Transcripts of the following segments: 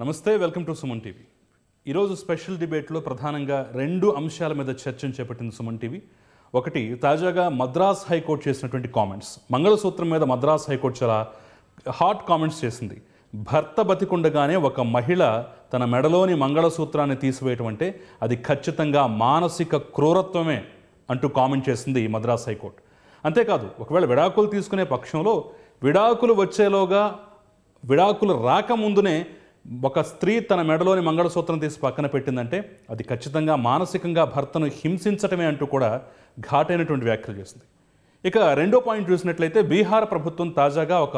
నమస్తే welcome to Suman TV ఈరోజు special డిబేట్లో ప్రధానంగా రెండు అంశాల మీద చర్చను చేపట్టింది సుమన్ టీవీ ఒకటి తాజాగా మద్రాస్ హైకోర్టు చేసినటువంటి కామెంట్స్ మంగళసూత్రం మీద మద్రాస్ హైకోర్టు చాలా హాట్ కామెంట్స్ చేసింది భర్త బతికుండగానే ఒక మహిళ తన మెడలోని మంగళసూత్రాన్ని తీసివేయటం అంటే అది ఖచ్చితంగా మానసిక క్రూరత్వమే అంటూ కామెంట్ చేసింది మద్రాస్ హైకోర్టు అంతేకాదు ఒకవేళ విడాకులు తీసుకునే పక్షంలో విడాకులు వచ్చేలోగా విడాకులు రాకముందునే ఒక స్త్రీ తన మెడలోని మంగళసూత్రం తీసి పక్కన పెట్టిందంటే అది ఖచ్చితంగా మానసికంగా భర్తను హింసించటమే అంటూ కూడా ఘాటైనటువంటి వ్యాఖ్యలు చేసింది ఇక రెండో పాయింట్ చూసినట్లయితే బీహార్ ప్రభుత్వం తాజాగా ఒక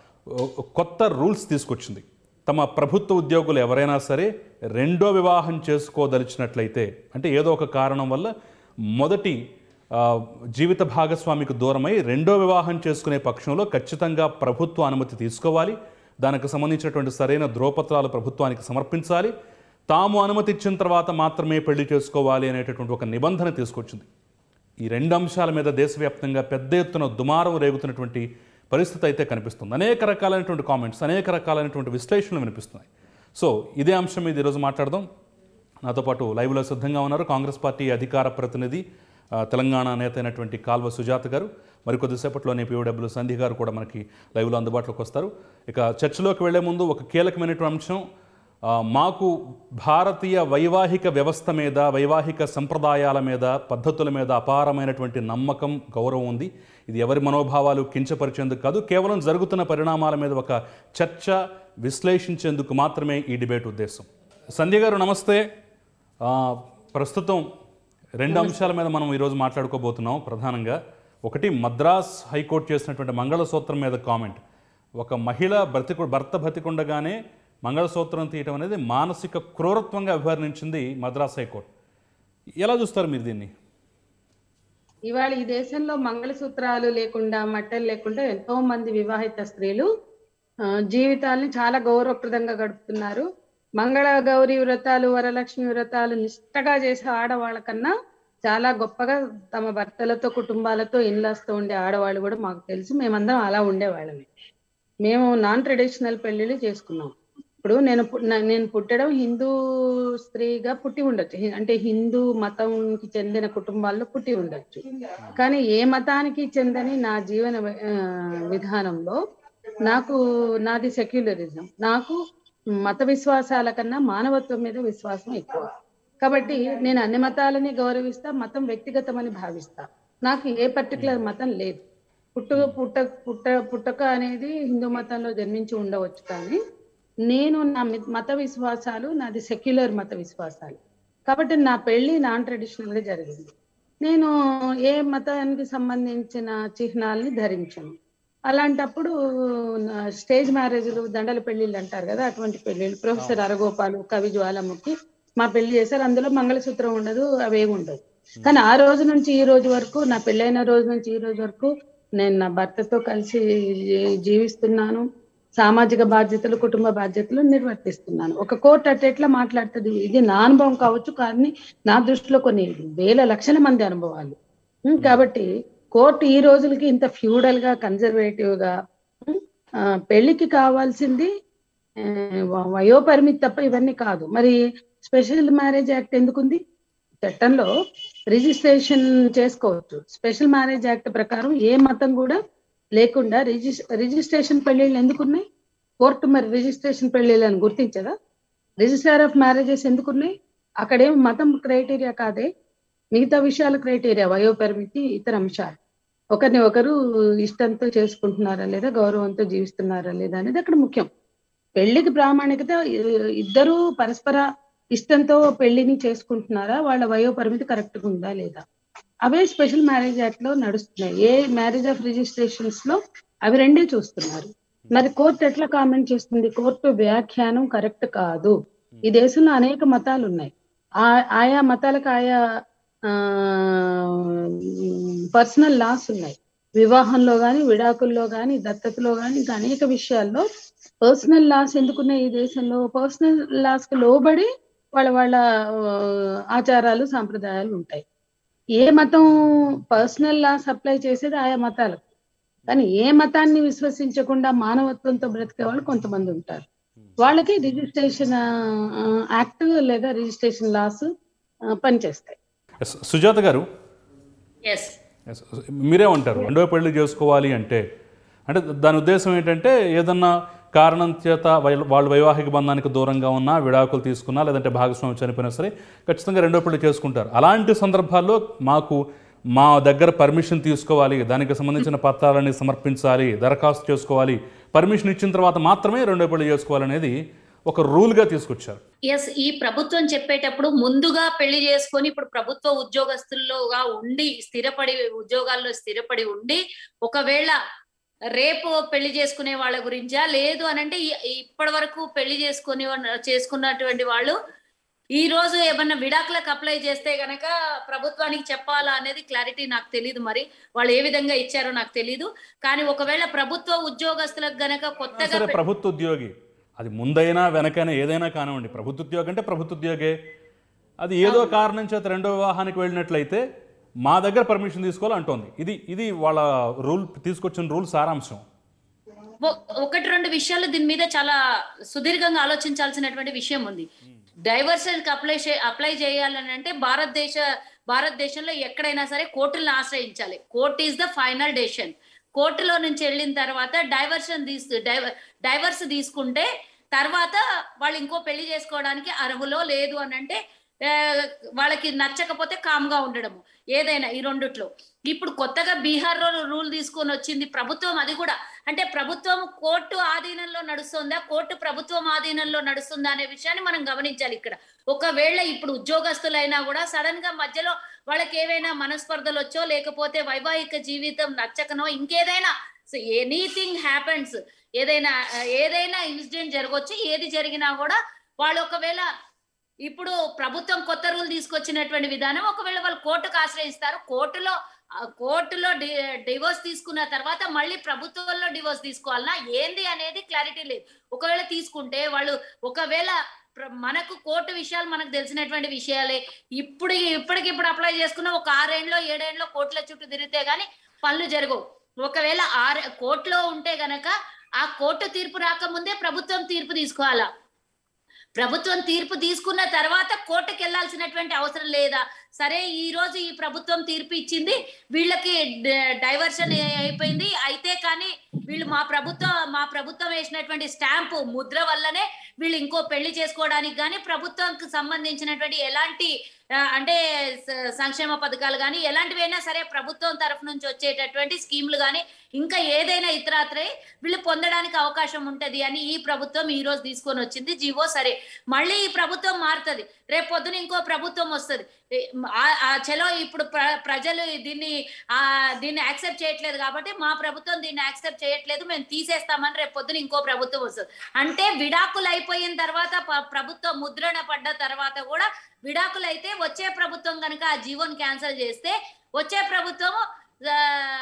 ఒక కొత్త రూల్స్ తీసుకొచ్చింది తమ ప్రభుత్వ ఉద్యోగులు ఎవరైనా సరే రెండో వివాహం చేసుకోదలిచినట్లయితే అంటే ఏదో ఒక కారణం వల్ల మొదటి ఆ, జీవిత భాగస్వామికి దూరమై రెండో వివాహం చేసుకునే పక్షంలో ఖచ్చితంగా ప్రభుత్వ అనుమతి తీసుకోవాలి దానికి సంబంధించినటువంటి సరైన ధ్రువపత్రాలు ప్రభుత్వానికి సమర్పించాలి తాము అనుమతి ఇచ్చిన తర్వాత మాత్రమే పెళ్లి చేసుకోవాలి అనేటటువంటి ఒక నిబంధన తీసుకొచ్చింది ఈ రెండు అంశాల మీద దేశవ్యాప్తంగా పెద్ద ఎత్తున దుమారం రేగుతున్నటువంటి పరిస్థితి అయితే కనిపిస్తుంది అనేక రకాలైనటువంటి కామెంట్స్ అనేక రకాలైనటువంటి విశ్లేషణలు వినిపిస్తున్నాయి సో ఇదే అంశం మీద ఈరోజు మాట్లాడదాం నాతో పాటు లైవ్లో సిద్ధంగా ఉన్నారు కాంగ్రెస్ పార్టీ అధికార ప్రతినిధి ఆ, తెలంగాణ నేత అయినటువంటి కాల్వ సుజాత గారు మరి కొద్దిసేపట్లోనే పిఓడబ్ల్యూ సంధి గారు కూడా మనకి లైవ్లో అందుబాటులోకి వస్తారు ఇక చర్చలోకి వెళ్లే ముందు ఒక కీలకమైనటువంటి అంశం ఆ, మాకు భారతీయ వైవాహిక వ్యవస్థ మీద వైవాహిక సంప్రదాయాల మీద పద్ధతుల మీద అపారమైనటువంటి నమ్మకం గౌరవం ఉంది ఇది ఎవరి మనోభావాలు కించపరిచేందుకు కాదు కేవలం జరుగుతున్న పరిణామాల మీద ఒక చర్చ విశ్లేషించేందుకు మాత్రమే ఈ డిబేట్ ఉద్దేశం సంధ్య గారు నమస్తే ఆ, ప్రస్తుతం రెండు అంశాల మీద మనం ఈరోజు మాట్లాడుకోబోతున్నాం ప్రధానంగా ఒకటి మద్రాస్ హైకోర్టు చేసినటువంటి మంగళసూత్రం మీద కామెంట్ ఒక మహిళ బ్రతికు భర్త బతికుండగానే మంగళసూత్రం తీయటం అనేది మానసిక క్రూరత్వంగా అభివర్ణించింది మద్రాస్ హైకోర్టు ఎలా చూస్తారు మీరు దీన్ని ఇవాళ ఈ దేశంలో మంగళసూత్రాలు లేకుండా మట్టలు లేకుండా ఎంతో మంది వివాహిత స్త్రీలు ఆ, జీవితాల్ని చాలా గౌరవప్రదంగా గడుపుతున్నారు మంగళ గౌరీ వ్రతాలు వరలక్ష్మి వ్రతాలు నిష్టగా చేసే ఆడవాళ్ళ కన్నా చాలా గొప్పగా తమ భర్తలతో కుటుంబాలతో ఇన్లాస్తో ఉండే ఆడవాళ్ళు కూడా మాకు తెలుసు మేమందరం అలా ఉండేవాళ్ళమే మేము నాన్ ట్రెడిషనల్ పెళ్లిళ్ళు చేసుకున్నాం ఇప్పుడు నేను పు- నా- నేను పుట్టడం హిందూ స్త్రీగా పుట్టి ఉండొచ్చు హి- అంటే హిందూ మతంకి చెందిన కుటుంబాల్లో పుట్టి ఉండొచ్చు కానీ ఏ మతానికి చెందని నా జీవన వి- ఆ, విధానంలో నాకు నాది సెక్యులరిజం నాకు మత విశ్వాసాల కన్నా మానవత్వం మీద విశ్వాసం ఎక్కువ కాబట్టి నేను అన్ని మతాలని గౌరవిస్తా మతం వ్యక్తిగతమని భావిస్తా నాకు ఏ పర్టికులర్ మతం లేదు పుట్టుక పుట్ట పుట్ట పుట్టక అనేది హిందూ మతంలో జన్మించి ఉండవచ్చు కానీ నేను నా మి- మత విశ్వాసాలు నాది సెక్యులర్ మత విశ్వాసాలు కాబట్టి నా పెళ్లి నాన్ ట్రెడిషనల్ గా జరిగింది నేను ఏ మతానికి సంబంధించిన చిహ్నాల్ని ధరించను అలాంటప్పుడు నా స్టేజ్ మ్యారేజ్లు దండల పెళ్లిళ్ళు అంటారు కదా అటువంటి పెళ్లిళ్ళు ప్రొఫెసర్ అరగోపాలు కవి జ్వాలముఖి మా పెళ్లి చేశారు అందులో మంగళసూత్రం ఉండదు అవేమి ఉండదు కానీ ఆ రోజు నుంచి ఈ రోజు వరకు నా పెళ్ళైన రోజు నుంచి ఈ రోజు వరకు నేను నా భర్తతో కలిసి జీ- జీవిస్తున్నాను సామాజిక బాధ్యతలు కుటుంబ బాధ్యతలు నిర్వర్తిస్తున్నాను ఒక కోర్టు అట్ట ఎట్లా మాట్లాడుతుంది ఇది నా అనుభవం కావచ్చు కానీ నా దృష్టిలో కొన్ని వేల లక్షల మంది అనుభవాలు ఉం, కాబట్టి కోర్టు ఈ రోజులకి ఇంత ఫ్యూడల్ గా కన్జర్వేటివ్ గా ఉం, ఆ, పెళ్లికి కావాల్సింది ఆ, వ- వయోపరిమితి తప్ప ఇవన్నీ కాదు మరి స్పెషల్ మ్యారేజ్ యాక్ట్ ఎందుకుంది చట్టంలో రిజిస్ట్రేషన్ చేసుకోవచ్చు స్పెషల్ మ్యారేజ్ యాక్ట్ ప్రకారం ఏ మతం కూడా లేకుండా రిజిస్ రిజిస్ట్రేషన్ పెళ్లిళ్ళు ఎందుకున్నాయి కోర్టు మరి రిజిస్ట్రేషన్ పెళ్లిళ్ళని గుర్తించదా రిజిస్ట్రార్ ఆఫ్ మ్యారేజెస్ ఎందుకున్నాయి అక్కడేం మతం క్రైటీరియా కాదే మిగతా విషయాలు క్రైటీరియా వయోపరిమితి ఇతర అంశాలు ఒకరిని ఒకరు ఇష్టంతో చేసుకుంటున్నారా లేదా గౌరవంతో జీవిస్తున్నారా లేదా అనేది అక్కడ ముఖ్యం పెళ్లికి ప్రామాణికత ఇ- ఇద్దరు పరస్పర ఇష్టంతో పెళ్లిని చేసుకుంటున్నారా వాళ్ళ వయోపరిమితి కరెక్ట్ గా ఉందా లేదా అవే స్పెషల్ మ్యారేజ్ యాక్ట్ లో నడుస్తున్నాయి ఏ మ్యారేజ్ ఆఫ్ రిజిస్ట్రేషన్స్ లో అవి రెండే చూస్తున్నారు మరి కోర్టు ఎట్లా కామెంట్ చేస్తుంది కోర్టు వ్యాఖ్యానం కరెక్ట్ కాదు ఈ దేశంలో అనేక మతాలు ఉన్నాయి ఆ- ఆయా మతాలకు ఆయా పర్సనల్ లాస్ ఉన్నాయి వివాహంలో గాని విడాకుల్లో గాని దత్తతలో గాని ఇంకా అనేక విషయాల్లో పర్సనల్ లాస్ ఎందుకున్నాయి ఈ దేశంలో పర్సనల్ లాస్ కి లోబడి వాళ్ళ వాళ్ళ ఆ, ఆచారాలు సాంప్రదాయాలు ఉంటాయి ఏ మతం పర్సనల్ లాస్ అప్లై చేసేది ఆయా మతాలకు కానీ ఏ మతాన్ని విశ్వసించకుండా మానవత్వంతో బ్రతికే వాళ్ళు కొంతమంది ఉంటారు వాళ్ళకి రిజిస్ట్రేషన్ యాక్ట్ లేదా రిజిస్ట్రేషన్ లాస్ పనిచేస్తాయి Yes, సుజాత గారు ఎస్ Yes, మీరేమంటారు రెండో పెళ్లి చేసుకోవాలి అంటే అంటే దాని ఉద్దేశం ఏంటంటే ఏదన్నా కారణం చేత వై- వాళ్ళ వైవాహిక బంధానికి దూరంగా ఉన్నా విడాకులు తీసుకున్నా లేదంటే భాగస్వామి చనిపోయినా సరే ఖచ్చితంగా రెండో పెళ్లి చేసుకుంటారు అలాంటి సందర్భాల్లో మాకు మా దగ్గర పర్మిషన్ తీసుకోవాలి దానికి సంబంధించిన పత్రాలని సమర్పించాలి దరఖాస్తు చేసుకోవాలి పర్మిషన్ ఇచ్చిన తర్వాత మాత్రమే రెండో పెళ్లి చేసుకోవాలనేది ఒక రూల్గా తీసుకొచ్చారు ఎస్ ఈ ప్రభుత్వం చెప్పేటప్పుడు ముందుగా పెళ్లి చేసుకొని ఇప్పుడు ప్రభుత్వ ఉద్యోగస్తులుగా ఉండి స్థిరపడి ఉద్యోగాల్లో స్థిరపడి ఉండి ఒకవేళ రేపు పెళ్లి చేసుకునే వాళ్ళ గురించా లేదు అనంటే ఈ- ఇప్పటి వరకు పెళ్లి చేసుకుని ఉన్న- చేసుకున్నటువంటి వాళ్ళు ఈ రోజు ఏమన్నా విడాకులకు అప్లై చేస్తే గనక ప్రభుత్వానికి చెప్పాలా అనేది క్లారిటీ నాకు తెలియదు మరి వాళ్ళు ఏ విధంగా ఇచ్చారో నాకు తెలియదు కానీ ఒకవేళ ప్రభుత్వ ఉద్యోగస్తులకు గనక కొత్తగా సరే ప్రభుత్వ ఉద్యోగి అది ముందైనా వెనకైనా ఏదైనా కానివ్వండి ప్రభుత్వ ఉద్యోగం అంటే ప్రభుత్వ ఉద్యోగే అది ఏదో కారణం చేత రెండో వివాహానికి వెళ్ళినట్లయితే మా దగ్గర పర్మిషన్ తీసుకోవాలి అంటోంది ఇది ఇది వాళ్ళ రూల్ తీసుకొచ్చిన రూల్ సారాంశం ఒ- ఒకటి రెండు విషయాలు దీని మీద చాలా సుదీర్ఘంగా ఆలోచించాల్సినటువంటి విషయం ఉంది డైవర్షన్ కి అప్లై చే- అప్లై చేయాలని అంటే భారతదేశ భారతదేశంలో ఎక్కడైనా సరే కోర్టులను ఆశ్రయించాలి court is the final decision కోర్టులో నుంచి వెళ్ళిన తర్వాత డైవర్షన్ తీసు డైవర్ డైవర్స్ తీసుకుంటే తర్వాత వాళ్ళు ఇంకో పెళ్లి చేసుకోవడానికి అర్హులో లేదు అని అంటే ఆ, వాళ్ళకి నచ్చకపోతే కామ్గా ఉండడము ఏదైనా ఈ రెండిట్లో ఇప్పుడు కొత్తగా బీహార్ రూల్ తీసుకొని వచ్చింది ప్రభుత్వం అది కూడా అంటే ప్రభుత్వం కోర్టు ఆధీనంలో నడుస్తుందా కోర్టు ప్రభుత్వం ఆధీనంలో నడుస్తుందా అనే విషయాన్ని మనం గమనించాలి ఇక్కడ ఒకవేళ ఇప్పుడు ఉద్యోగస్తులైనా కూడా సడన్ గా మధ్యలో వాళ్ళకి ఏవైనా మనస్పర్ధలు వచ్చో లేకపోతే వైవాహిక జీవితం నచ్చకనో ఇంకేదైనా ఎనీథింగ్ హ్యాపెన్స్ ఏదైనా ఏదైనా ఇన్సిడెంట్ జరగవచ్చు ఏది జరిగినా కూడా వాళ్ళు ఒకవేళ ఇప్పుడు ప్రభుత్వం కొత్త రూల్ తీసుకొచ్చినటువంటి విధానం ఒకవేళ వాళ్ళు కోర్టుకు ఆశ్రయిస్తారు కోర్టులో ఆ, కోర్టులో డి- డివోర్స్ తీసుకున్న తర్వాత మళ్ళీ ప్రభుత్వంలో డివోర్స్ తీసుకోవాలన్నా ఏంది అనేది క్లారిటీ లేదు ఒకవేళ తీసుకుంటే వాళ్ళు ఒకవేళ ప్ర- మనకు కోర్టు విషయాలు మనకు తెలిసినటువంటి విషయాలే ఇప్పుడు ఇప్పటికిప్పుడు అప్లై చేసుకున్న ఒక ఆరేండ్లో ఏడేండ్లో కోర్టుల చుట్టూ తిరిగితే గానీ పనులు జరగవు ఒకవేళ ఆరు కోర్టులో ఉంటే గనక ఆ కోర్టు తీర్పు రాకముందే ప్రభుత్వం తీర్పు తీసుకోవాలా ప్రభుత్వం తీర్పు తీసుకున్న తర్వాత కోర్టుకు వెళ్లాల్సినటువంటి అవసరం లేదా సరే ఈ రోజు ఈ ప్రభుత్వం తీర్పు ఇచ్చింది వీళ్ళకి డ- డైవర్షన్ ఏ- అయిపోయింది అయితే కానీ వీళ్ళు మా ప్రభుత్వం మా ప్రభుత్వం వేసినటువంటి స్టాంపు ముద్ర వల్లనే వీళ్ళు ఇంకో పెళ్లి చేసుకోవడానికి కానీ ప్రభుత్వంకి సంబంధించినటువంటి ఎలాంటి ఆ, అంటే స- సంక్షేమ పథకాలు కానీ ఎలాంటివైనా సరే ప్రభుత్వం తరఫు నుంచి వచ్చేటటువంటి స్కీములు కానీ ఇంకా ఏదైనా ఇతరాత్రే వీళ్ళు పొందడానికి అవకాశం ఉంటది అని ఈ ప్రభుత్వం ఈ రోజు తీసుకొని వచ్చింది జీవో సరే మళ్ళీ ఈ ప్రభుత్వం మారుతుంది రేపు పొద్దున ఇంకో ప్రభుత్వం వస్తుంది ఆ చలో ఇప్పుడు ప్ర- ప్రజలు దీన్ని ఆ దీన్ని యాక్సెప్ట్ చేయట్లేదు కాబట్టి మా ప్రభుత్వం దీన్ని యాక్సెప్ట్ చేయట్లేదు మేము తీసేస్తామని రేపు పొద్దున ఇంకో ప్రభుత్వం వస్తుంది అంటే విడాకులు అయిపోయిన తర్వాత ప- ప్రభుత్వం ముద్రణ పడ్డ తర్వాత కూడా విడాకులు అయితే వచ్చే ప్రభుత్వం కనుక ఆ జీవోని క్యాన్సిల్ చేస్తే వచ్చే ప్రభుత్వం ఆ,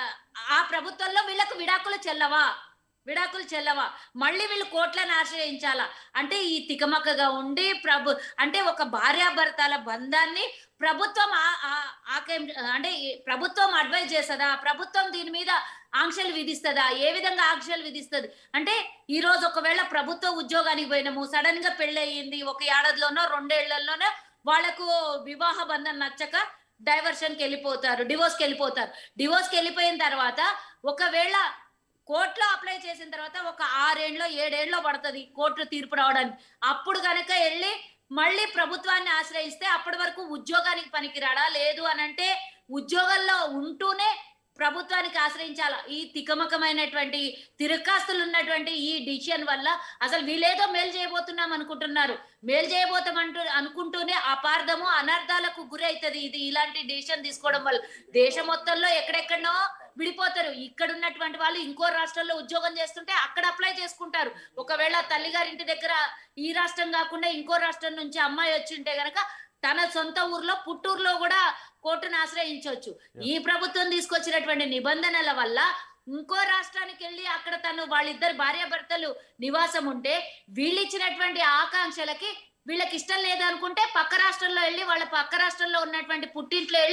ఆ ప్రభుత్వంలో వీళ్ళకు విడాకులు చెల్లవా విడాకులు చెల్లవా మళ్ళీ వీళ్ళు కోట్లను ఆశ్రయించాలా అంటే ఈ తికమకగా ఉండి ప్రభు అంటే ఒక భార్యాభర్తల బంధాన్ని ప్రభుత్వం ఆ- ఆ- ఆకేం అంటే ఈ ప్రభుత్వం అడ్వైజ్ చేస్తుందా ప్రభుత్వం దీని మీద ఆంక్షలు విధిస్తుందా ఏ విధంగా ఆంక్షలు విధిస్తుంది అంటే ఈ రోజు ఒకవేళ ప్రభుత్వ ఉద్యోగానికి పోయినాము సడన్ గా పెళ్లి అయ్యింది ఒక ఏడాదిలోనో రెండేళ్లలోనో వాళ్ళకు వివాహ బంధం నచ్చక డైవర్షన్ కి వెళ్ళిపోతారు డివోర్స్ కి వెళ్ళిపోతారు డివోర్స్ కి వెళ్ళిపోయిన తర్వాత ఒకవేళ కోర్టులో అప్లై చేసిన తర్వాత ఒక ఆరేండ్లో ఏడేండ్లో పడుతుంది కోర్టు తీర్పు రావడానికి అప్పుడు కనుక వెళ్ళి మళ్ళీ ప్రభుత్వాన్ని ఆశ్రయిస్తే అప్పటి వరకు ఉద్యోగానికి పనికిరాడా లేదు అని అంటే ఉద్యోగంలో ఉంటూనే ప్రభుత్వానికి ఆశ్రయించాలా ఈ తికమకమైనటువంటి తిరకాస్తులు ఉన్నటువంటి ఈ డిసిషన్ వల్ల అసలు వీళ్ళేదో మేలు చేయబోతున్నాం అనుకుంటున్నారు మేలు చేయబోతామంటూ అనుకుంటూనే అపార్థము అనర్థాలకు గురి అవుతుంది ఇది ఇలాంటి డిసిషన్ తీసుకోవడం వల్ల దేశం మొత్తంలో ఎక్కడెక్కడనో విడిపోతారు ఇక్కడ ఉన్నటువంటి వాళ్ళు ఇంకో రాష్ట్రంలో ఉద్యోగం చేస్తుంటే అక్కడ అప్లై చేసుకుంటారు ఒకవేళ తల్లిగారింటి దగ్గర ఈ రాష్ట్రం కాకుండా ఇంకో రాష్ట్రం నుంచి అమ్మాయి వచ్చి ఉంటే గనక తన సొంత ఊర్లో పుట్టూరులో కూడా కోర్టును ఆశ్రయించవచ్చు ఈ ప్రభుత్వం తీసుకొచ్చినటువంటి నిబంధనల వల్ల ఇంకో రాష్ట్రానికి వెళ్ళి అక్కడ తను వాళ్ళిద్దరు భార్యాభర్తలు నివాసం ఉంటే వీళ్ళు ఇచ్చినటువంటి ఆకాంక్షలకి వీళ్ళకి ఇష్టం లేదు అనుకుంటే పక్క రాష్ట్రంలో వెళ్ళి వాళ్ళ పక్క రాష్ట్రంలో ఉన్నటువంటి పుట్టింట్లో వెళ్ళి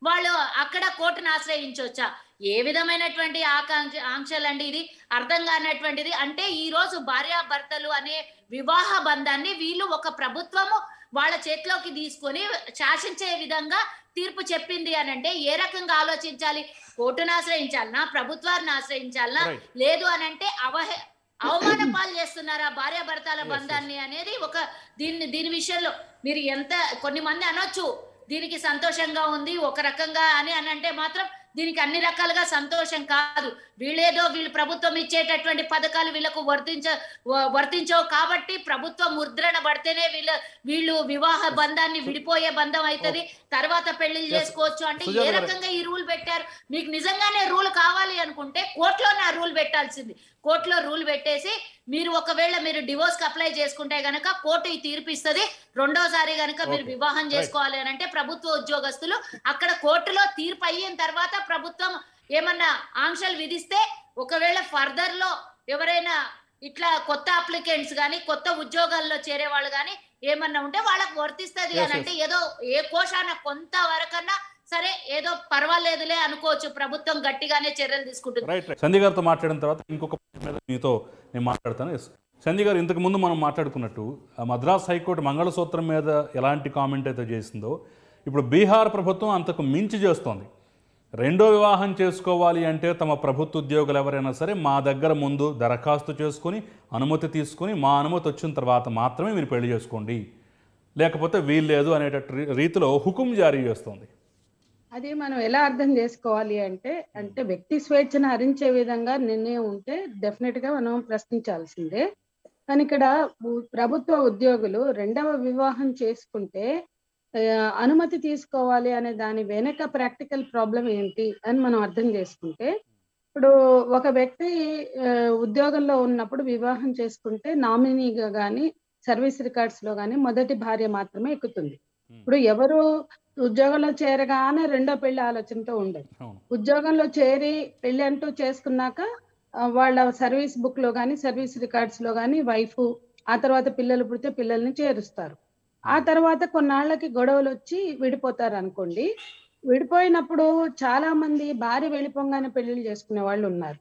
వాళ్ళు అక్కడ కోర్టును ఆశ్రయించవచ్చా ఏ విధమైనటువంటి ఆకాంక్ష ఆంక్షలండి ఇది అర్థం కానటువంటిది అంటే ఈ రోజు భార్యాభర్తలు అనే వివాహ బంధాన్ని వీళ్ళు ఒక ప్రభుత్వము వాళ్ళ చేతిలోకి తీసుకొని శాసించే విధంగా తీర్పు చెప్పింది అని అంటే ఏ రకంగా ఆలోచించాలి కోర్టును ఆశ్రయించాలనా ప్రభుత్వాన్ని ఆశ్రయించాలనా Right. లేదు అని అంటే అవహ అవమాన పాలు చేస్తున్నారా భార్యాభర్తల Yes, బంధాన్ని అనేది ఒక దీన్ని దీని విషయంలో మీరు ఎంత కొన్ని మంది అనొచ్చు దీనికి సంతోషంగా ఉంది ఒక రకంగా అని అని అంటే మాత్రం దీనికి అన్ని రకాలుగా సంతోషం కాదు వీళ్ళేదో వీళ్ళు ప్రభుత్వం ఇచ్చేటటువంటి పథకాలు వీళ్ళకు వర్తించ వ- వర్తించవు కాబట్టి ప్రభుత్వం ముద్రణ పడితేనే వీళ్ళ వీళ్ళు వివాహ బంధాన్ని విడిపోయే బంధం అవుతుంది తర్వాత పెళ్లిళ్ళు Yes. చేసుకోవచ్చు అంటే ఏ సుజాత గారు. రకంగా ఈ రూల్ పెట్టారు మీకు నిజంగానే రూల్ కావాలి అనుకుంటే కోర్టులోనే ఆ రూల్ పెట్టాల్సింది కోర్టులో రూల్ పెట్టేసి మీరు ఒకవేళ మీరు డివోర్స్ కి అప్లై చేసుకుంటే గనక కోర్టు ఈ తీర్పు ఇస్తుంది రెండోసారి గనక మీరు Okay. వివాహం చేసుకోవాలి అని అంటే ప్రభుత్వ ఉద్యోగస్తులు అక్కడ కోర్టులో తీర్పు అయిన తర్వాత ప్రభుత్వం ఏమన్నా ఆంక్షలు విధిస్తే ఒకవేళ ఫర్దర్ లో ఎవరైనా ఇట్లా కొత్త అప్లికెంట్స్ గాని కొత్త ఉద్యోగాల్లో చేరే వాళ్ళు గాని ఏమన్నా ఉంటే వాళ్ళకి వర్తిస్తది Yes, అని అంటే ఏదో ఏ కోశాన కొంత వరకన్నా సరే ఏదో పర్వాలేదులే అనుకోవచ్చు ప్రభుత్వం గట్టిగానే చర్యలు తీసుకుంటుంది రైట్ రైట్ సంధ్య గారితో మాట్లాడిన తర్వాత ఇంకొక point మీద మీతో నేను మాట్లాడతాను ఎస్ సంధ్య గారు ఇంతకు ముందు మనం మాట్లాడుకున్నట్టు ఆ మద్రాస్ హైకోర్టు మంగళసూత్రం మీద ఎలాంటి కామెంట్ అయితే చేసిందో ఇప్పుడు బీహార్ ప్రభుత్వం అంతకు మించి చేస్తోంది రెండో వివాహం చేసుకోవాలి అంటే తమ ప్రభుత్వ ఉద్యోగులు ఎవరైనా సరే మా దగ్గర ముందు దరఖాస్తు చేసుకొని అనుమతి తీసుకొని మా అనుమతి వచ్చిన తర్వాత మాత్రమే మీరు పెళ్లి చేసుకోండి లేకపోతే వీల్లేదు అనేటట్టు రీ- రీతిలో హుకుం జారీ చేస్తోంది అది మనం ఎలా అర్థం చేసుకోవాలి అంటే అంటే వ్యక్తి స్వేచ్ఛను హరించే విధంగా నిర్ణయం ఉంటే డెఫినెట్ గా మనం ప్రశ్నించాల్సిందే కానీ ఇక్కడ ఉ- ప్రభుత్వ ఉద్యోగులు రెండవ వివాహం చేసుకుంటే ఆ, అనుమతి తీసుకోవాలి అనే దాని వెనక ప్రాక్టికల్ ప్రాబ్లం ఏంటి అని మనం అర్థం చేసుకుంటే ఇప్పుడు ఒక వ్యక్తి ఆ, ఉద్యోగంలో ఉన్నప్పుడు వివాహం చేసుకుంటే నామినీగా కానీ సర్వీస్ రికార్డ్స్ లో కానీ మొదటి భార్య మాత్రమే ఎక్కుతుంది ఇప్పుడు ఎవరు ఉద్యోగంలో చేరగానే రెండో పెళ్లి ఆలోచనతో ఉండదు అవును ఉద్యోగంలో చేరి పెళ్లి అంటూ చేసుకున్నాక ఆ, వాళ్ళ సర్వీస్ బుక్ లో కానీ సర్వీస్ రికార్డ్స్ లో కానీ వైఫ్ ఆ తర్వాత పిల్లలు పుడితే పిల్లల్ని చేరుస్తారు ఆ తర్వాత కొన్నాళ్ళకి గొడవలు వచ్చి విడిపోతారు అనుకోండి విడిపోయినప్పుడు చాలా మంది భార్య వెళ్ళిపోగానే పెళ్లిళ్ళు చేసుకునే వాళ్ళు ఉన్నారు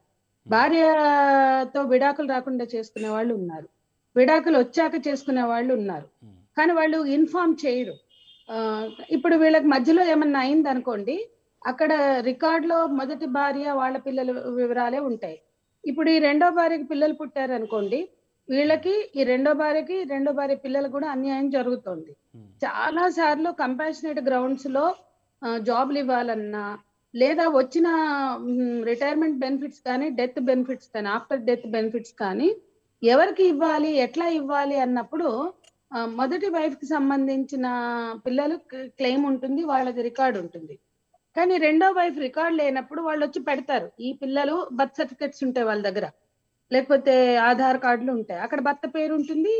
భార్యతో విడాకులు రాకుండా చేసుకునే వాళ్ళు ఉన్నారు విడాకులు వచ్చాక చేసుకునే వాళ్ళు ఉన్నారు కానీ వాళ్ళు ఇన్ఫార్మ్ చేయరు ఆ, ఇప్పుడు వీళ్ళకి మధ్యలో ఏమన్నా అయింది అనుకోండి అక్కడ రికార్డ్ లో మొదటి భార్య వాళ్ళ పిల్లల వివరాలే ఉంటాయి ఇప్పుడు ఈ రెండో భార్యకి పిల్లలు పుట్టారు అనుకోండి వీళ్ళకి ఈ రెండో భార్యకి రెండో భార్య పిల్లలు కూడా అన్యాయం జరుగుతోంది చాలా సార్లు కంపాషనేట్ గ్రౌండ్స్ లో ఆ, జాబ్లు ఇవ్వాలన్నా లేదా వచ్చిన రిటైర్మెంట్ బెనిఫిట్స్ కానీ డెత్ బెనిఫిట్స్ కానీ ఆఫ్టర్ డెత్ బెనిఫిట్స్ కానీ ఎవరికి ఇవ్వాలి ఎట్లా ఇవ్వాలి అన్నప్పుడు ఆ, మొదటి వైఫ్ కి సంబంధించిన పిల్లలు క్లెయిమ్ ఉంటుంది వాళ్ళది రికార్డ్ ఉంటుంది కానీ రెండో వైఫ్ రికార్డ్ లేనప్పుడు వాళ్ళు వచ్చి పెడతారు ఈ పిల్లలు బర్త్ సర్టిఫికెట్స్ ఉంటాయి వాళ్ళ దగ్గర లేకపోతే ఆధార్ కార్డులు ఉంటాయి అక్కడ భర్త పేరు ఉంటుంది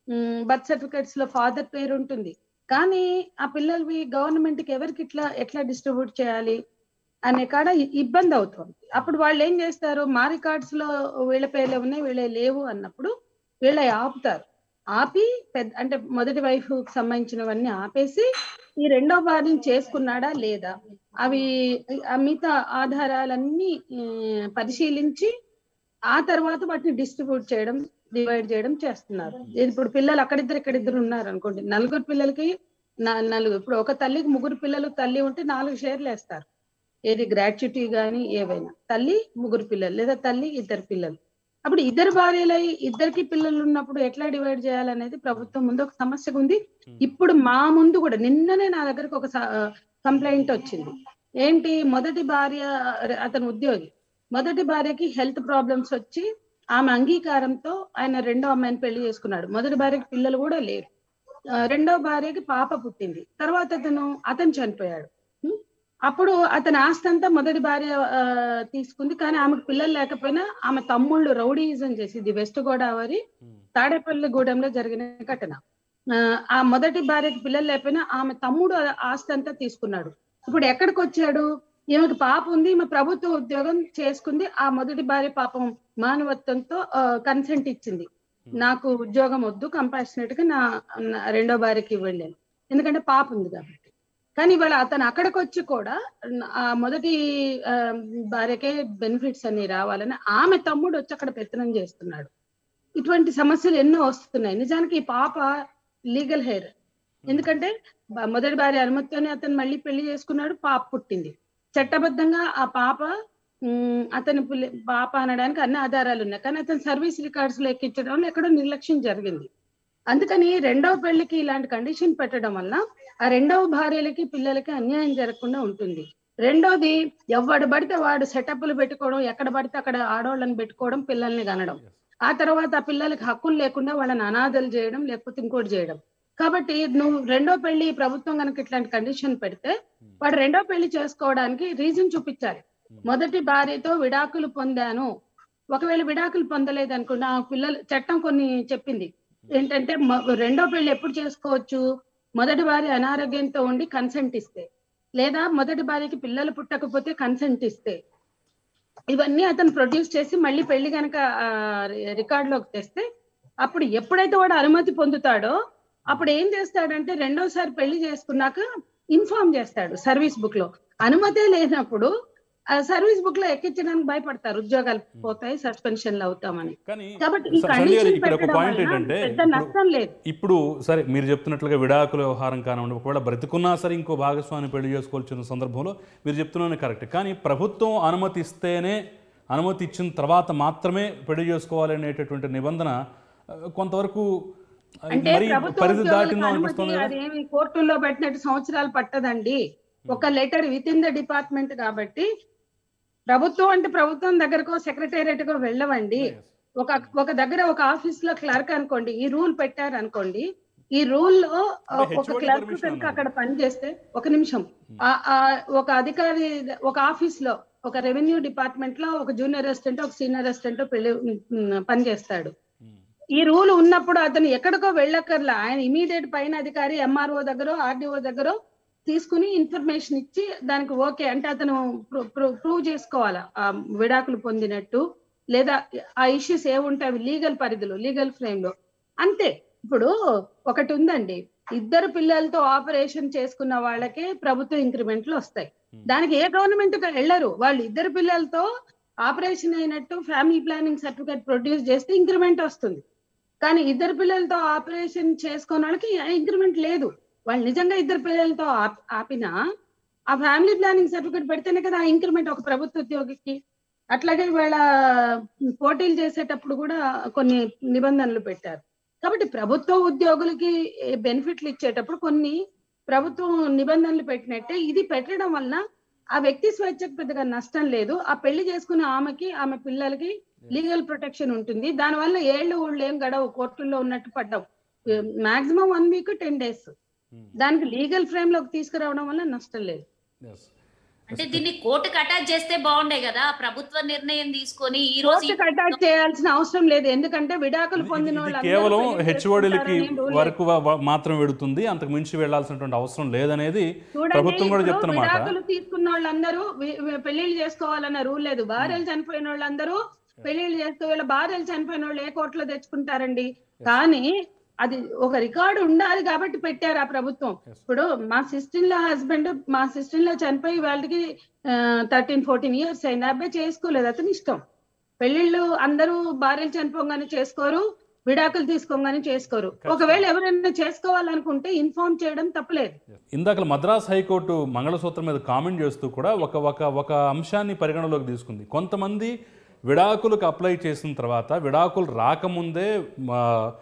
బర్త్ సర్టిఫికెట్స్ లో ఫాదర్ పేరు ఉంటుంది కానీ ఆ పిల్లలవి గవర్నమెంట్ కి ఎవరికి ఇట్లా ఎట్లా డిస్ట్రిబ్యూట్ చేయాలి అనే కాడ ఇ- ఇబ్బంది అవుతుంది అప్పుడు వాళ్ళు ఏం చేస్తారు మా రికార్డ్స్ లో వీళ్ళ పేర్లు ఉన్నాయి వీళ్ళ లేవు అన్నప్పుడు వీళ్ళ ఆపుతారు ఆపి పెద్ద అంటే మొదటి వైఫ్ సంబంధించినవన్నీ ఆపేసి ఈ రెండో భార్యను చేసుకున్నాడా లేదా అవి ఆ మిగతా ఆధారాలన్నీ ఆ, పరిశీలించి ఆ తర్వాత వాటిని డిస్ట్రిబ్యూట్ చేయడం డివైడ్ చేయడం చేస్తున్నారు ఇది ఇప్పుడు పిల్లలు అక్కడిద్దరు ఇక్కడిద్దరు ఉన్నారు అనుకోండి నలుగురు పిల్లలకి నా- నలుగురు ఇప్పుడు ఒక తల్లికి ముగ్గురు పిల్లలు తల్లి ఉంటే నాలుగు షేర్లు వేస్తారు ఏది గ్రాట్యుటీ గాని ఏవైనా తల్లి ముగ్గురు పిల్లలు లేదా తల్లి ఇద్దరు పిల్లలు అప్పుడు ఇద్దరు భార్యలై ఇద్దరికి పిల్లలు ఉన్నప్పుడు ఎట్లా డివైడ్ చేయాలనేది ప్రభుత్వం ముందు ఒక సమస్య ఉంది ఇప్పుడు మా ముందు కూడా నిన్ననే నా దగ్గరకు ఒక కంప్లైంట్ వచ్చింది ఏంటి మొదటి భార్య అతను ఉద్యోగి మొదటి భార్యకి హెల్త్ ప్రాబ్లమ్స్ వచ్చి ఆమె అంగీకారంతో ఆయన రెండో అమ్మాయిని పెళ్లి చేసుకున్నాడు మొదటి భార్యకి పిల్లలు కూడా లేరు ఆ, రెండో భార్యకి పాప పుట్టింది తర్వాత అతను అతను చనిపోయాడు ఉం? అప్పుడు అతని ఆస్తి అంతా మొదటి భార్య ఆ, తీసుకుంది కానీ ఆమెకు పిల్లలు లేకపోయినా ఆమె తమ్ముళ్ళు రౌడీయిజం చేసి ఇది వెస్ట్ గోదావరి తాడేపల్లిగూడెంలో జరిగిన ఘటన ఆ, ఆ మొదటి భార్యకి పిల్లలు లేకపోయినా ఆమె తమ్ముడు ఆ ఆస్తి అంతా తీసుకున్నాడు ఇప్పుడు ఎక్కడికి వచ్చాడు ఈమెకి పాప ఉంది ఈమె ప్రభుత్వ ఉద్యోగం చేసుకుంది ఆ మొదటి భార్య పాపం మానవత్వంతో కన్సెంట్ ఇచ్చింది నాకు ఉద్యోగం వద్దు కంపాషనేట్ గా నా నా రెండో భార్యకి ఇవ్వండి అని. ఎందుకంటే పాప ఉంది కాబట్టి కానీ ఇవాళ అతను అక్కడికి వచ్చి కూడా ఆ మొదటి ఆ, భార్యకే బెనిఫిట్స్ అన్ని రావాలని ఆమె తమ్ముడు వచ్చి అక్కడ పెత్తనం చేస్తున్నాడు ఇటువంటి సమస్యలు ఎన్నో వస్తున్నాయి నిజానికి ఈ పాప లీగల్ హెయిర్ ఎందుకంటే బ- మొదటి భార్య అనుమతితోనే అతను మళ్ళీ పెళ్లి చేసుకున్నాడు పాప పుట్టింది చట్టబద్ధంగా ఆ పాప ఉమ్, అతని పిల్ల- పాప అనడానికి అన్ని ఆధారాలు ఉన్నాయి కానీ అతను సర్వీస్ రికార్డ్స్ లో ఎక్కించడంలో ఎక్కడో నిర్లక్ష్యం జరిగింది అందుకని రెండవ పెళ్లికి ఇలాంటి కండిషన్ పెట్టడం వల్ల ఆ రెండవ భార్యలకి పిల్లలకి అన్యాయం జరగకుండా ఉంటుంది రెండోది ఎవడు పడితే వాడు సెటప్లు పెట్టుకోవడం ఎక్కడ పడితే అక్కడ ఆడవాళ్ళని పెట్టుకోవడం పిల్లల్ని కనడం ఆ తర్వాత ఆ పిల్లలకి హక్కులు లేకుండా వాళ్ళని అనాథలు చేయడం లేకపోతే ఇంకోటి చేయడం కాబట్టి నువ్వు రెండో పెళ్లి ప్రభుత్వం కనుక ఇట్లాంటి కండిషన్ పెడితే వాడు రెండో పెళ్లి చేసుకోవడానికి రీజన్ చూపించాలి మొదటి భార్యతో విడాకులు పొందాను ఒకవేళ విడాకులు పొందలేదు అనుకున్నా ఆ పిల్లలు చట్టం కొన్ని చెప్పింది ఏంటంటే మ- రెండో పెళ్లి ఎప్పుడు చేసుకోవచ్చు మొదటి భార్య అనారోగ్యంతో ఉండి కన్సెంట్ ఇస్తే లేదా మొదటి భార్యకి పిల్లలు పుట్టకపోతే కన్సెంట్ ఇస్తే ఇవన్నీ అతను ప్రొడ్యూస్ చేసి మళ్ళీ పెళ్లి కనుక రికార్డ్ లోకి తెస్తే అప్పుడు ఎప్పుడైతే వాడు అనుమతి పొందుతాడో అప్పుడు ఏం చేస్తాడంటే రెండోసారి పెళ్లి చేసుకున్నాక ఇన్ఫార్మ్ చేస్తాడు సర్వీస్ బుక్ లో అనుమతే లేనప్పుడు ఆ సర్వీస్ బుక్ లో ఎక్కించడానికి భయపడతారు ఉద్యోగాలు పోతాయి సస్పెన్షన్లు అవుతామని కానీ కాబట్టి ఈ స- సంధ్య గారు కండిషన్ ఇక్కడ ఒక పెట్టడం పాయింట్ వలన ఏంటంటే పెద్ద ఇప్పుడు- నష్టం లేదు ఇప్పుడు సరే మీరు చెప్తున్నట్లుగా విడాకుల వ్యవహారం కానివ్వండి ఒకవేళ బ్రతికున్నా సరే ఇంకో భాగస్వామి పెళ్లి చేసుకోవాల్సిన సందర్భంలో మీరు చెప్తున్నాను కరెక్ట్ కానీ ప్రభుత్వం అనుమతి ఇస్తేనే అనుమతి ఇచ్చిన తర్వాత మాత్రమే పెళ్లి చేసుకోవాలి అనేటటువంటి నిబంధన ఆ, కొంతవరకు అది అంటే మరి ప్రభుత్వ పరిధి ఉద్యోగులకు దాటిందో అనుమతి అనిపిస్తుంది కదా అదేమి కోర్టుల్లో పెట్టినట్టు సంవత్సరాలు పట్టదండి ఒక letter within the department కాబట్టి ప్రభుత్వం అంటే ప్రభుత్వం దగ్గరకో సెక్రటేరియట్ కో వెళ్ళవండి ఒక ఒక దగ్గర ఒక ఆఫీస్ లో క్లర్క్ అనుకోండి ఈ రూల్ పెట్టారు అనుకోండి ఈ రూల్ లో అంటే ఒక HOD క్లర్క్ permission కనుక అన్నారు. అక్కడ పని చేస్తే ఒక నిమిషం ఆ- ఆ ఒక అధికారి ఒక ఆఫీస్ లో ఒక రెవెన్యూ డిపార్ట్మెంట్ లో ఒక జూనియర్ అసిస్టెంట్ ఒక సీనియర్ అసిస్టెంట్ పెళ్లి ఉమ్, పని చేస్తాడు ఈ రూల్ ఉన్నప్పుడు అతను ఎక్కడికో వెళ్ళక్కర్లా ఆయన ఇమీడియట్ పైన అధికారి ఎంఆర్ఓ దగ్గర ఆర్డీఓ దగ్గర తీసుకుని ఇన్ఫర్మేషన్ ఇచ్చి దానికి ఓకే అంటే అతను ప్రూవ్ చేసుకోవాలా ఆ విడాకులు పొందినట్టు లేదా ఆ ఇష్యూస్ ఏముంటాయి అవి లీగల్ పరిధిలో లీగల్ ఫ్రేమ్ లో అంతే ఇప్పుడు ఒకటి ఉందండి ఇద్దరు పిల్లలతో ఆపరేషన్ చేసుకున్న వాళ్ళకే ప్రభుత్వ ఇంక్రిమెంట్లు వస్తాయి దానికి ఏ గవర్నమెంట్ వెళ్ళరు వాళ్ళు ఇద్దరు పిల్లలతో ఆపరేషన్ అయినట్టు ఫ్యామిలీ ప్లానింగ్ సర్టిఫికేట్ ప్రొడ్యూస్ చేస్తే ఇంక్రిమెంట్ వస్తుంది కానీ ఇద్దరు పిల్లలతో ఆపరేషన్ చేసుకున్న వాళ్ళకి ఇంక్రిమెంట్ లేదు వాళ్ళు నిజంగా ఇద్దరు పిల్లలతో ఆప్- ఆపినా ఆ ఫ్యామిలీ ప్లానింగ్ సర్టిఫికేట్ పెడితేనే కదా ఆ ఇంక్రిమెంట్ ఒక ప్రభుత్వ ఉద్యోగికి అట్లాగే వాళ్ళ పోటీలు చేసేటప్పుడు కూడా కొన్ని నిబంధనలు పెట్టారు కాబట్టి ప్రభుత్వ ఉద్యోగులకి బెనిఫిట్లు ఇచ్చేటప్పుడు కొన్ని ప్రభుత్వం నిబంధనలు పెట్టినట్టే ఇది పెట్టడం వలన ఆ వ్యక్తి స్వేచ్ఛకు పెద్దగా నష్టం లేదు ఆ పెళ్లి చేసుకున్న ఆమెకి ఆమె పిల్లలకి లీగల్ ప్రొటెక్షన్ ఉంటుంది దానివల్ల ఏళ్ళు ఊళ్ళు ఏం గడవు కోర్టుల్లో ఉన్నట్టు పడ్డాం maximum one week ten days దానికి లీగల్ ఫ్రేమ్ లోకి తీసుకురావడం వల్ల నష్టం లేదు Yes. అంటే దీన్ని కోర్టుకు అటాచ్ చేస్తే బాగుండే కదా ప్రభుత్వ నిర్ణయం తీసుకొని ఈ రోజు కోర్టుకు అటాచ్ చేయాల్సిన అవసరం లేదు ఎందుకంటే విడాకులు ఇది- పొందిన ఇది వాళ్ళందరూ కేవలం పెళ్లి హెచ్ఓడిలకి చేసుకుంటారని rule లేదు. వరకు వ- వ- మాత్రం వెడుతుంది అంతకు మించి వెళ్లాల్సినటువంటి అవసరం లేదనేది చూడండి, ప్రభుత్వం కూడా ఇప్పుడు చెప్తున్నమాట విడాకులు తీసుకున్న వాళ్ళందరూ వి- వి- పెళ్లిళ్ళు చేసుకోవాలన్న రూల్ లేదు భార్యలు చనిపోయిన వాళ్ళందరూ పెళ్లిళ్ళు చేస్తూ వీళ్ళ భార్యలు చనిపోయిన వాళ్ళు ఏ కోర్టులో తెచ్చుకుంటారండి కానీ అది ఒక రికార్డు ఉండాలి కాబట్టి పెట్టారు ఆ ప్రభుత్వం ఇప్పుడు మా సిస్టర్ లో హస్బెండ్ మా సిస్టర్ లో చనిపోయి వాళ్ళకి థర్టీన్ ఫోర్టీన్ ఇయర్స్ అయింది ఆ అబ్బాయి చేసుకోలేదు అతని ఇష్టం పెళ్లిళ్ళు అందరూ భార్యలు చనిపోగానే చేసుకోరు విడాకులు తీసుకోగానే చేసుకోరు ఒకవేళ ఎవరైనా చేసుకోవాలనుకుంటే ఇన్ఫార్మ్ చేయడం తప్పలేదు ఇందాక మద్రాస్ హైకోర్టు మంగళసూత్రం మీద కామెంట్ చేస్తూ కూడా ఒక ఒక ఒక అంశాన్ని పరిగణలోకి తీసుకుంది కొంతమంది విడాకులకు అప్లై చేసిన తర్వాత విడాకులు రాకముందే మా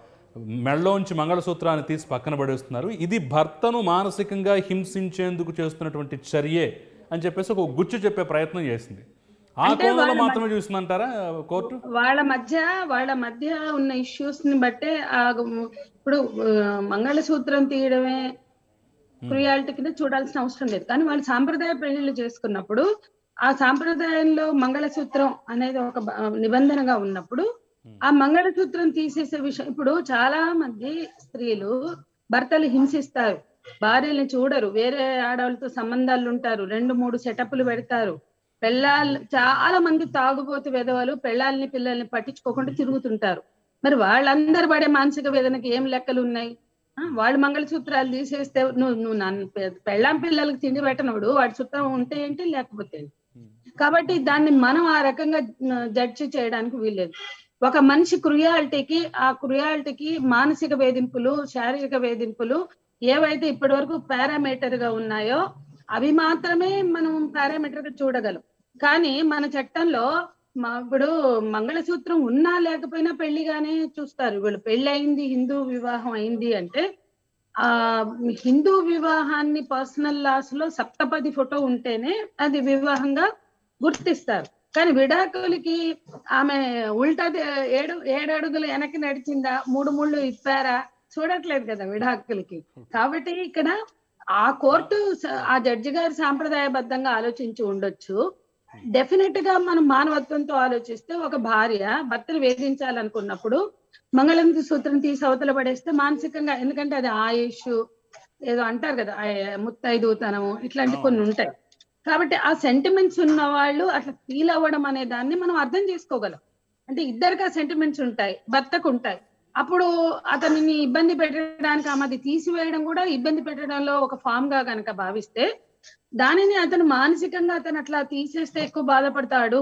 మెడలోంచి మంగళసూత్రాన్ని తీసి పక్కన పడేస్తున్నారు ఇది భర్తను మానసికంగా హింసించేందుకు చేస్తున్నటువంటి చర్యే అని చెప్పేసి ఒక గుచ్చు చెప్పే ప్రయత్నం చేసింది ఆ అంటే కోణంలో వాళ్ళ మాత్రమే చూసిందంటారా కోర్టు వాళ్ళ మధ్య వాళ్ళ మధ్య ఉన్న ఇష్యూస్ ని బట్టే ఆ ఇప్పుడు ఆ, మంగళసూత్రం తీయడమే క్రుయాలిటీ కింద చూడాల్సిన అవసరం లేదు కానీ వాళ్ళు సాంప్రదాయ పెళ్లిళ్ళు చేసుకున్నప్పుడు ఆ సాంప్రదాయంలో మంగళసూత్రం అనేది ఒక బ- నిబంధనగా ఉన్నప్పుడు ఆ మంగళసూత్రం తీసేసే విషయం ఇప్పుడు చాలా మంది స్త్రీలు భర్తలు హింసిస్తారు భార్యల్ని చూడరు వేరే ఆడవాళ్ళతో సంబంధాలు ఉంటారు రెండు మూడు సెటప్లు పెడతారు పెళ్ళాలు చాలా మంది తాగుబోతు విధవలు పెళ్ళాలని పిల్లల్ని పట్టించుకోకుండా తిరుగుతుంటారు మరి వాళ్ళందరు పడే మానసిక వేదనకి ఏం లెక్కలు ఉన్నాయి ఆ, వాడు మంగళసూత్రాలు తీసేస్తే నువ్వు నువ్వు నన్ను పె- పెళ్ళాం పిల్లలకి తిండి పెట్టనోడు వాడి సూత్రం ఉంటే ఏంటి లేకపోతే ఏంటి కాబట్టి దాన్ని మనం ఆ రకంగా జడ్జి చేయడానికి వీల్లేదు ఒక మనిషి క్రుయాలిటీకి ఆ క్రుయాలిటీకి మానసిక వేధింపులు శారీరక వేధింపులు ఏవైతే ఇప్పటి వరకు పారామీటర్ గా ఉన్నాయో అవి మాత్రమే మనం పారామీటర్ గా చూడగలం కానీ మన చట్టంలో మా ఇప్పుడు మంగళసూత్రం ఉన్నా లేకపోయినా పెళ్లిగానే చూస్తారు వీళ్ళు పెళ్లి అయింది హిందూ వివాహం అయింది అంటే ఆ హిందూ వివాహాన్ని పర్సనల్ లాస్ లో సప్తపది ఫోటో ఉంటేనే అది వివాహంగా గుర్తిస్తారు కానీ విడాకులకి ఆమె ఉల్టా ది- ఏడు ఏడు అడుగులు వెనక్కి నడిచిందా మూడు ముళ్ళు ఇప్పారా చూడట్లేదు కదా విడాకులకి కాబట్టి ఇక్కడ ఆ కోర్టు స- ఆ జడ్జి గారు సాంప్రదాయబద్ధంగా ఆలోచించి ఉండొచ్చు డెఫినెట్ గా మనం మానవత్వంతో ఆలోచిస్తే ఒక భార్య భర్తను వేధించాలనుకున్నప్పుడు మంగళం సూత్రం తీసి అవతల పడేస్తే మానసికంగా ఎందుకంటే అది ఆయుష్ ఏదో అంటారు కదా ఆ ముత్తైదుతనము ఇట్లాంటి కొన్ని ఉంటాయి కాబట్టి ఆ సెంటిమెంట్స్ ఉన్న వాళ్ళు అట్లా ఫీల్ అవ్వడం అనే దాన్ని మనం అర్థం చేసుకోగలం అంటే ఇద్దరికి ఆ సెంటిమెంట్స్ ఉంటాయి భర్తకు ఉంటాయి అప్పుడు అతనిని ఇబ్బంది పెట్టడానికి ఆమెది తీసివేయడం కూడా ఇబ్బంది పెట్టడంలో ఒక ఫామ్ గా కనుక భావిస్తే దానిని అతను మానసికంగా అతను అట్లా తీసేస్తే ఎక్కువ బాధపడతాడు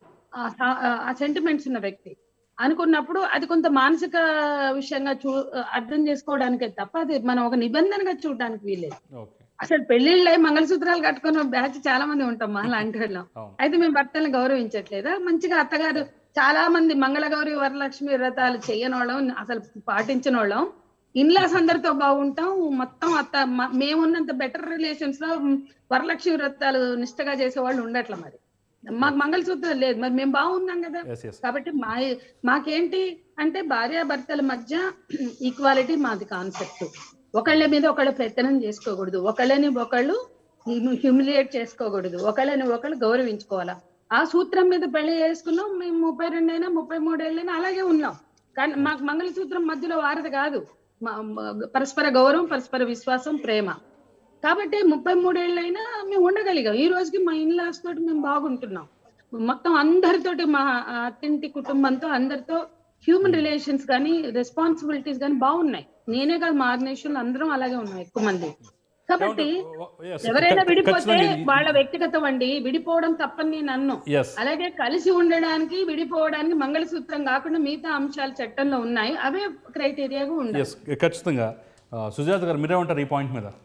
ఆ సా- ఆ సెంటిమెంట్స్ ఉన్న వ్యక్తి అనుకున్నప్పుడు అది కొంత మానసిక విషయంగా చూ అర్థం చేసుకోవడానికే తప్ప అది మనం ఒక నిబంధనగా చూడడానికి వీలేదు ఓకే అసలు పెళ్లిళ్ళై మంగళసూత్రాలు కట్టుకున్న బ్యాచ్ చాలా మంది ఉంటాం మా లాంటి వాళ్ళం అవును అయితే మేము భర్తలను గౌరవించట్లేదా మంచిగా అత్తగారు చాలా మంది మంగళగౌరి వరలక్ష్మి వ్రతాలు చేయని వాళ్ళం అసలు పాటించిన వాళ్ళం ఇన్లాస్ అందరితో బాగుంటాం మొత్తం అత్త మ- మేమున్నంత బెటర్ రిలేషన్స్ లో వరలక్ష్మి వ్రతాలు నిష్టగా చేసే వాళ్ళు ఉండట్ల మరి మాకు మంగళసూత్రం లేదు మరి మేము బాగున్నాం కదా ఎస్ ఎస్ కాబట్టి మా మాకేంటి అంటే భార్యాభర్తల మధ్య ఈక్వాలిటీ మాది కాన్సెప్ట్ ఒకళ్ళ మీద ఒకళ్ళు పెత్తనం చేసుకోకూడదు ఒకళ్ళని ఒకళ్ళు హ్యూమిలియేట్ చేసుకోకూడదు ఒకళ్ళని ఒకళ్ళు గౌరవించుకోవాలా ఆ సూత్రం మీద పెళ్లి చేసుకున్నాం మేము ముప్పై రెండు అయినా ముప్పై మూడు ఏళ్ళైనా అలాగే ఉన్నాం కానీ మాకు మంగళసూత్రం మధ్యలో వారది కాదు మా- మా- పరస్పర గౌరవం పరస్పర విశ్వాసం ప్రేమ కాబట్టి ముప్పై మూడేళ్ళైనా మేము ఉండగలిగాం ఈ రోజుకి మా ఇన్లాస్ తోటి మేము బాగుంటున్నాం మొత్తం అందరితోటి మా అత్తింటి కుటుంబంతో అందరితో హ్యూమన్ రిలేషన్స్ కానీ రెస్పాన్సిబిలిటీస్ కానీ బాగున్నాయి నేనే కాదు మా ఆర్గనైజేషన్ అందరం అలాగే ఉన్నాం ఎక్కువ మంది కాబట్టి ఎవరైనా విడిపోతే వాళ్ళ వ్యక్తిగతం అండి విడిపోవడం తప్పని నేను అన్ను ఎస్ అలాగే కలిసి ఉండడానికి విడిపోవడానికి మంగళసూత్రం కాకుండా మిగతా అంశాలు చట్టంలో ఉన్నాయి అవే క్రైటీరియాగా ఉండాలి ఎస్ ఖచ్చితంగా ఆ, సుజాత గారు మీరేమంటారు ఈ పాయింట్ మీద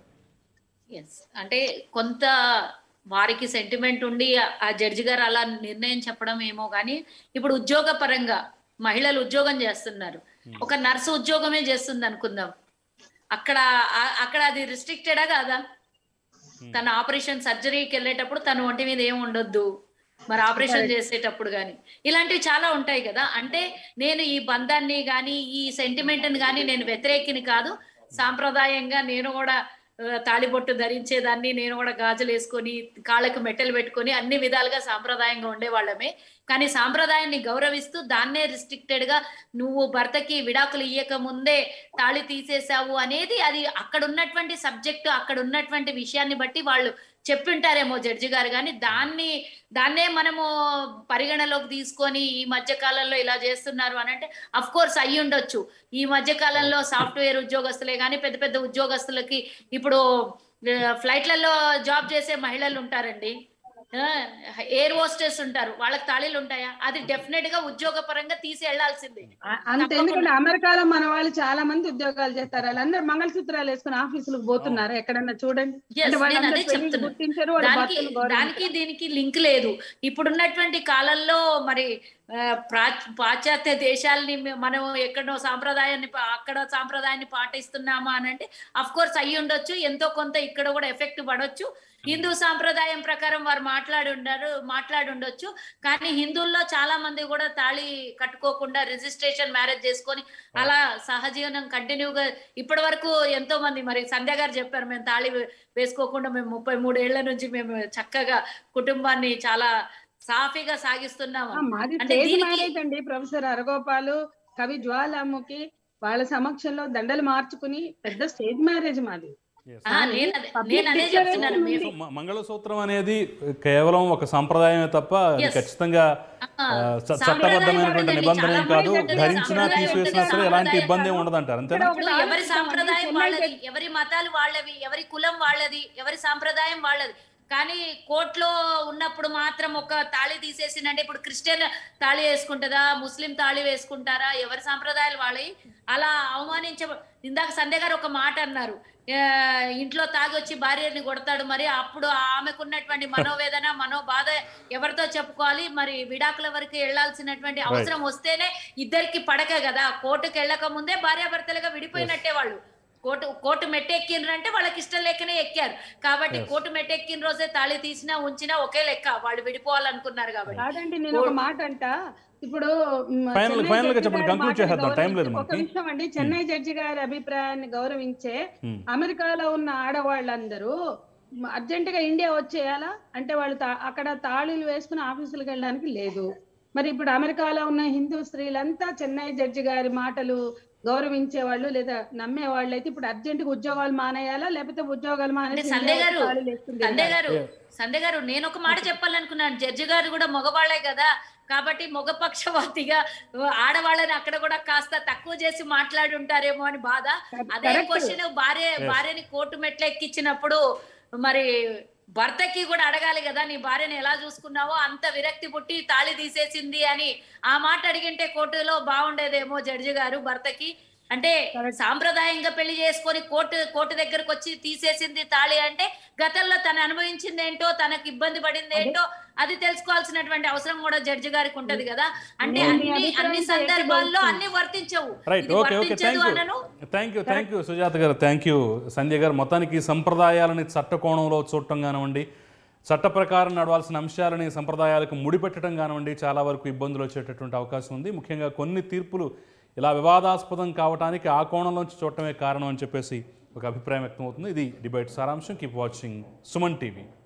ఎస్ అంటే కొంత వారికి సెంటిమెంట్ ఉండి ఆ- ఆ జడ్జి గారు అలా నిర్ణయం చెప్పడం ఏమో కానీ ఇప్పుడు ఉద్యోగ పరంగా మహిళలు ఉద్యోగం చేస్తున్నారు ఒక నర్సు ఉద్యోగమే చేస్తుంది అనుకుందాం అక్కడ ఆ- అక్కడ అది రిస్ట్రిక్టెడా కాదా తన ఆపరేషన్ సర్జరీకి వెళ్ళేటప్పుడు తన ఒంటి మీద ఏం ఉండొద్దు మరి ఆపరేషన్ చేసేటప్పుడు కానీ ఇలాంటివి చాలా ఉంటాయి కదా అంటే నేను ఈ బంధాన్ని కానీ ఈ సెంటిమెంట్ని కానీ నేను వ్యతిరేకిని కాదు సాంప్రదాయంగా నేను కూడా ఆ, తాళిబొట్టు ధరించేదాన్ని నేను కూడా గాజులు వేసుకొని కాళ్ళకు మెట్టలు పెట్టుకొని అన్ని విధాలుగా సాంప్రదాయంగా ఉండేవాళ్ళమే కానీ సాంప్రదాయాన్ని గౌరవిస్తూ దాన్నే రిస్ట్రిక్టెడ్ గా నువ్వు భర్తకి విడాకులు ఇయ్యక ముందే తాళి తీసేసావు అనేది అది అక్కడ ఉన్నటువంటి సబ్జెక్ట్ అక్కడ ఉన్నటువంటి విషయాన్ని బట్టి వాళ్ళు చెప్పింటారేమో జడ్జి గారు కానీ దాన్ని దాన్నే మనము పరిగణలోకి తీసుకొని ఈ మధ్య కాలంలో ఇలా చేస్తున్నారు అని అంటే అఫ్ కోర్స్ అయ్యి ఉండొచ్చు ఈ మధ్య కాలంలో సాఫ్ట్వేర్ ఉద్యోగస్తులే కానీ పెద్ద పెద్ద ఉద్యోగస్తులకి ఇప్పుడు ఆ, ఫ్లైట్లలో జాబ్ చేసే మహిళలు ఉంటారండి ఎయిర్ హోస్టెస్ ఉంటారు వాళ్ళకి తాళీలు ఉంటాయా అది డెఫినెట్ గా ఉద్యోగ పరంగా తీసి వెళ్లాల్సిందే ఆ- అంత ఎందుకంటే అమెరికాలో మన వాళ్ళు చాలా మంది ఉద్యోగాలు చేస్తారు వాళ్ళందరూ మంగళసూత్రాలు వేసుకుని ఆఫీసులకు పోతున్నారు ఎక్కడన్నా చూడండి Yes, అంటే నేను వాళ్ళందరూ అదే పెళ్లిళ్ళు చెప్తున్నా. గుర్తించారు వాళ్ళ దానికి భర్తలు గౌరవించారు. దానికి దీనికి లింక్ లేదు ఇప్పుడున్నటువంటి కాలంలో మరి ఆ, ప్రా- పాశ్చాత్య దేశాలని మే- మనం ఎక్కడో సాంప్రదాయాన్ని పా- అక్కడ సాంప్రదాయాన్ని పాటిస్తున్నామా అని అంటే అఫ్ కోర్స్ అయ్యి ఉండొచ్చు ఎంతో కొంత ఇక్కడ కూడా ఎఫెక్ట్ పడవచ్చు హిందూ సాంప్రదాయం ప్రకారం వారు మాట్లాడి ఉండారు మాట్లాడి ఉండొచ్చు కానీ హిందువుల్లో చాలా మంది కూడా తాళి కట్టుకోకుండా రిజిస్ట్రేషన్ మ్యారేజ్ చేసుకొని అలా సహజీవనం కంటిన్యూగా ఇప్పటి వరకు ఎంతో మంది మరి సంధ్య గారు చెప్పారు మేము తాళి వే- వేసుకోకుండా మేము ముప్పై మూడేళ్ల నుంచి మేము చక్కగా కుటుంబాన్ని చాలా సాఫీగా సాగిస్తున్నాము ఆ, మాది అంటే స్టేజ్ దీనికి- మ్యారేజ్ అండి ప్రొఫెసర్ అరగోపాలు కవి జ్వాలాముఖి వాళ్ళ సమక్షంలో దండలు మార్చుకుని పెద్ద స్టేజ్ మ్యారేజ్ మాది ఆ, నేను అదే- నేను అదే చెప్తున్నాను మీరు సో మ- మంగళసూత్రం అనేది కేవలం ఒక సంప్రదాయమే తప్ప అది Yes. ఖచ్చితంగా ఆ, ఆ, చ- సాంప్రదాయం చట్టబద్ధమైనటువంటి ఉండదండి. నిబంధన ఏం చాలా కాదు మంది దగ్గర ధరించినా సాంప్రదాయం తీసివేసినా ఉంటుంది, సరే ఎలాంటి సాంప్రదాయం ఇబ్బంది ఏం కాదు. ఉండదంటారు అంతేనా ఇక్కడ ఇప్పుడు ఒకటి ఎవరి ఆలోచిద్దామండి. సాంప్రదాయం చెన్నై వాళ్ళది ఎవరి మతాలు వాళ్ళవి ఎవరి కులం వాళ్ళది ఎవరి సాంప్రదాయం వాళ్ళది కానీ కోర్టులో ఉన్నప్పుడు మాత్రం ఒక తాళి తీసేసిందంటే ఇప్పుడు క్రిస్టియన్ తాళి వేసుకుంటుందా ముస్లిం తాళి వేసుకుంటారా ఎవరి సాంప్రదాయాలు వాళ్ళవి అలా అవమానించ ఇందాక సంధ్య గారు ఒక మాట అన్నారు ఆ, ఇంట్లో తాగొచ్చి భార్యని కొడతాడు మరి అప్పుడు ఆమెకున్నటువంటి మనోవేదన మనోబాధ ఎవరితో చెప్పుకోవాలి మరి విడాకుల వరకు వెళ్లాల్సినటువంటి అవసరం వస్తేనే ఇద్దరికి పడక కదా కోర్టుకు వెళ్ళక ముందే భార్యాభర్తలుగా విడిపోయినట్టే వాళ్ళు కోర్టు కోర్టు మెట్టెక్కిండ్రంటే వాళ్ళకి ఇష్టం లేకనే ఎక్కారు కాబట్టి కోర్టు మెట్టెక్కిన రోజే తాళి తీసినా ఉంచినా ఒకే లెక్క వాళ్ళు విడిపోవాలనుకున్నారు కాబట్టి కాదండి నేను ఒక మాట అంట ఇప్పుడు మ్, Final- చెన్నై final గా జడ్జి చెప్పండి, గారి conclude మాటని చేసేద్దాం, time లేదు గౌరవించి- ఒక మనకి. విషయం అండి చెన్నై జడ్జి గారి అభిప్రాయాన్ని గౌరవించే Hmm. అమెరికాలో ఉన్న ఆడవాళ్ళందరూ మ, అర్జెంటుగా ఇండియా వచ్చేయాలా అంటే వాళ్ళు తా- అక్కడ తాళీలు వేసుకుని ఆఫీసులకు వెళ్ళడానికి లేదు మరి ఇప్పుడు అమెరికాలో ఉన్న హిందూ స్త్రీలంతా చెన్నై జడ్జి గారి మాటలు గౌరవించే వాళ్ళు లేదా నమ్మే వాళ్ళు అయితే ఇప్పుడు అర్జెంట్ గా ఉద్యోగాలు మానేయాలా లేకపోతే ఉద్యోగాలు మానేసి అంటే సంధ్య ఇండియా గారు, వచ్చి తాళీలు వేసుకుని సంధ్య తిరగాలా? గారు సంధ్య గారు నేను ఒక మాట చెప్పాలనుకున్నాను జడ్జి గారు కూడా మగవాళ్లే కదా కాబట్టి మగపక్షవాతిగా ఆడవాళ్ళని అక్కడ కూడా కాస్త తక్కువ చేసి మాట్లాడి ఉంటారేమో అని బాధ అదే Correct. క్వశ్చన్ భార్య భార్యని కోర్టు మెట్లు ఎక్కించినప్పుడు మరి భర్తకి కూడా అడగాలి కదా నీ భార్యని ఎలా చూసుకున్నావో అంత విరక్తి పుట్టి తాళి తీసేసింది అని ఆ మాట అడిగింటే కోర్టులో బాగుండేదేమో జడ్జి గారు భర్తకి అంటే సాంప్రదాయంగా పెళ్లి చేసుకొని కోర్టు కోర్టు దగ్గరకు వచ్చి తీసేసింది తాళి అంటే గతంలో తను అనుభవించింది ఏంటో తనకు ఇబ్బంది పడింది ఏంటో అది తెలుసుకోవాల్సినటువంటి అవసరం కూడా జడ్జి గారికి ఉంటది కదా అంటే నేను మీ అన్ని అన్ని అభిప్రాయంతో సందర్భాల్లో ఏకీభవిస్తున్నాను. అన్ని వర్తించవు రైట్ ఇది ఓకే ఓకే వర్తించదు థ్యాంక్ యూ అనను thank you thank you Sujatha గారు థ్యాంక్ యూ సంధ్య గారు మొత్తానికి ఈ సంప్రదాయాలని చట్టకోణంలో చూడటం కానివ్వండి చట్ట ప్రకారం నడవాల్సిన అంశాలని సంప్రదాయాలకు ముడిపెట్టడం కానివ్వండి చాలా వరకు ఇబ్బందులు వచ్చేటటువంటి అవకాశం ఉంది ముఖ్యంగా కొన్ని తీర్పులు ఇలా వివాదాస్పదం కావడానికి ఆ కోణంలోంచి చూడటమే కారణం అని చెప్పేసి ఒక అభిప్రాయం వ్యక్తం అవుతుంది ఇది డిబేట్ సారాంశం కీప్ వాచింగ్ సుమన్ టీవీ